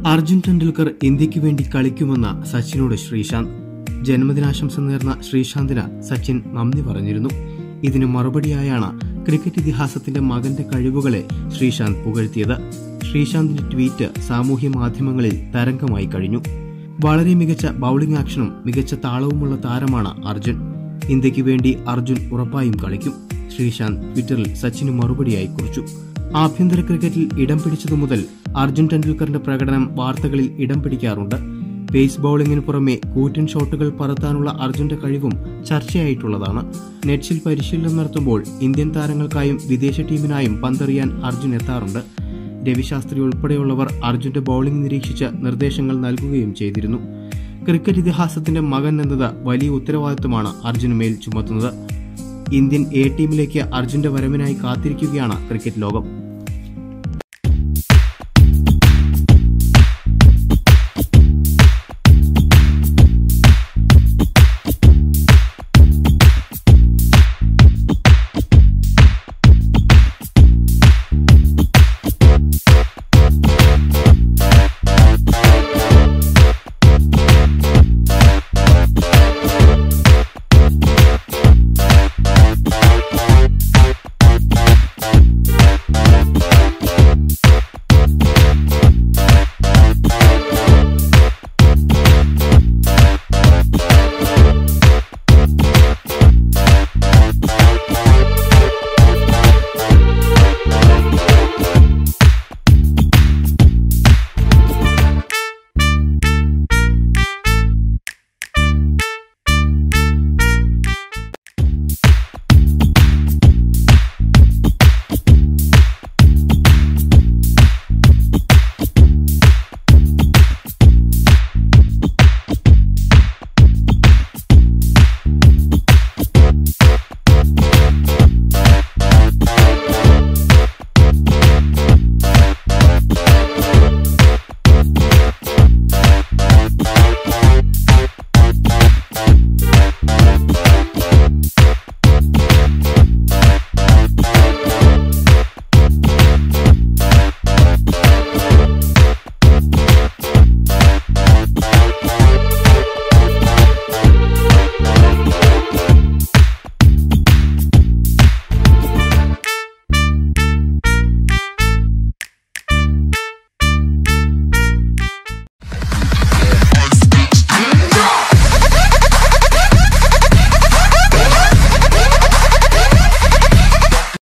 അർജുൻ ടെണ്ടുൽക്കർ ഇന്ത്യക്ക് വേണ്ടി കളിക്കുമെന്ന സച്ചിനോട് ശ്രീശാന്ത് ജന്മദിനാശംസ നേർന്ന ശ്രീശാന്തിന് സച്ചിൻ നന്ദി പറഞ്ഞിരുന്നു ഇതിന് മറുപടിയായാണ് ക്രിക്കറ്റ് ഇതിഹാസത്തിന്റെ മകന്റെ കഴിവുകളെ ശ്രീശാന്ത് പുകഴ്ത്തിയത് ശ്രീശാന്തിന്റെ ട്വീറ്റ് സാമൂഹ്യ മാധ്യമങ്ങളിൽ തരംഗമായി കഴിഞ്ഞു വളരെ മികച്ച ബൌളിംഗ് ആക്ഷനും മികച്ച താളവുമുള്ള താരമാണ് അർജുൻ ഇന്ത്യക്ക് വേണ്ടി അർജുൻ ഉറപ്പായും കളിക്കും ശ്രീശാന്ത് ട്വിറ്ററിൽ സച്ചിന് മറുപടിയായി കുറിച്ചു ആഭ്യന്തര ക്രിക്കറ്റിൽ ഇടം പിടിച്ചതു മുതൽ അർജുൻ ടെണ്ടുൽക്കറിന്റെ പ്രകടനം വാർത്തകളിൽ ഇടം പിടിക്കാറുണ്ട് പേസ് ബൌളിംഗിന് പുറമെ കൂറ്റൻ ഷോട്ടുകൾ പറത്താനുള്ള അർജുന്റെ കഴിവും ചർച്ചയായിട്ടുള്ളതാണ് നെറ്റ്സിൽ പരിശീലനം നടത്തുമ്പോൾ ഇന്ത്യൻ താരങ്ങൾക്കായും വിദേശ ടീമിനായും പന്തെറിയാൻ അർജുൻ എത്താറുണ്ട് രവിശാസ്ത്രി ഉൾപ്പെടെയുള്ളവർ അർജുന്റെ ബൌളിംഗ് നിരീക്ഷിച്ച് നിർദ്ദേശങ്ങൾ നൽകുകയും ചെയ്തിരുന്നു ക്രിക്കറ്റ് ഇതിഹാസത്തിന്റെ മകൻ എന്നത് വലിയ ഉത്തരവാദിത്വമാണ് അർജുന് മേൽ ചുമത്തുന്നത് ഇന്ത്യൻ എ ടീമിലേക്ക് അർജുന്റെ വരവിനായി കാത്തിരിക്കുകയാണ് ക്രിക്കറ്റ് ലോകം